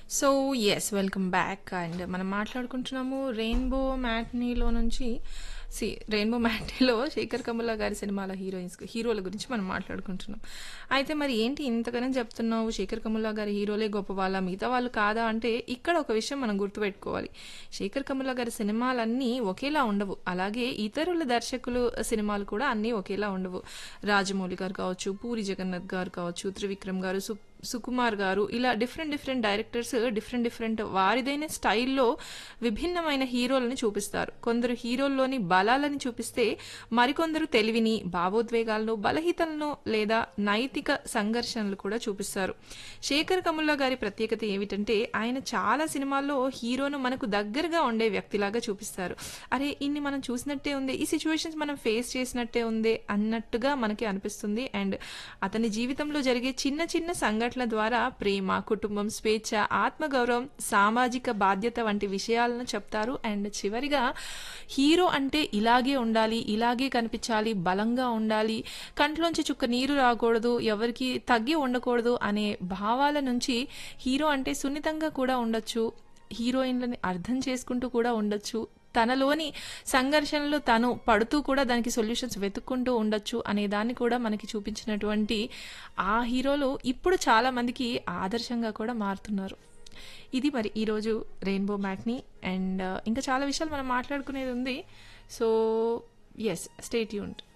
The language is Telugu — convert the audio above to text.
so yes welcome back and మనం మాట్లాడుకుంటున్నాము రెయిన్బో మ్యాట్నీలో నుంచి సి రెయిన్బో మ్యాట్నీలో శేఖర్ కమల గారి సినిమాల హీరోయిన్స్ హీరోల గురించి మనం మాట్లాడుకుంటున్నాం అయితే మరి ఏంటి ఇంతగానే చెప్తున్నావు శేఖర్ కమల గారి హీరోలే గొప్ప వాళ్ళ మిగతా వాళ్ళు కాదా అంటే ఇక్కడ ఒక విషయం మనం గుర్తుపెట్టుకోవాలి శేఖర్ కమల గారి సినిమాలన్నీ ఒకేలా ఉండవు అలాగే ఇతరుల దర్శకులు సినిమాలు కూడా అన్నీ ఒకేలా ఉండవు రాజమౌళి గారు కావచ్చు పూరి జగన్నాథ్ గారు కావచ్చు త్రివిక్రమ్ గారు సు సుకుమార్ గారు ఇలా different different directors different different వారిదైన స్టైల్లో విభిన్నమైన హీరోలను చూపిస్తారు కొందరు హీరోల్లోని బలాలని చూపిస్తే మరికొందరు తెలివిని భావోద్వేగాలను బలహీతలను లేదా నైతిక సంఘర్షణలు కూడా చూపిస్తారు శేఖర్ కముల్లా గారి ప్రత్యేకత ఏమిటంటే ఆయన చాలా సినిమాల్లో హీరోను మనకు దగ్గరగా ఉండే వ్యక్తిలాగా చూపిస్తారు అరే ఇన్ని మనం చూసినట్టే ఉంది ఈ సిచ్యువేషన్స్ మనం ఫేస్ చేసినట్టే ఉంది అన్నట్టుగా మనకి అనిపిస్తుంది అండ్ అతని జీవితంలో జరిగే చిన్న చిన్న సంఘటనల ద్వారా ప్రేమ కుటుంబం స్వేచ్ఛ ఆత్మగౌరవం సామాజిక బాధ్యత వంటి విషయాలను చెప్తారు అండ్ చివరిగా హీరో అంటే ఇలాగే ఉండాలి ఇలాగే కనిపించాలి బలంగా ఉండాలి కంట్లోంచి చుక్క నీరు రాకూడదు ఎవరికి తగ్గి ఉండకూడదు అనే భావాల నుంచి హీరో అంటే సున్నితంగా కూడా ఉండొచ్చు హీరోయిన్లని అర్థం చేసుకుంటూ కూడా ఉండొచ్చు తనలోని సంఘర్షణలు తను పడుతూ కూడా దానికి సొల్యూషన్స్ వెతుక్కుంటూ ఉండొచ్చు అనే దాన్ని కూడా మనకి చూపించినటువంటి ఆ హీరోలు ఇప్పుడు చాలా మందికి ఆదర్శంగా కూడా మారుతున్నారు ఇది మరి ఈరోజు రెయిన్బో మ్యాట్ని అండ్ ఇంకా చాలా విషయాలు మనం మాట్లాడుకునేది ఉంది సో ఎస్ స్టేట్ యూంట్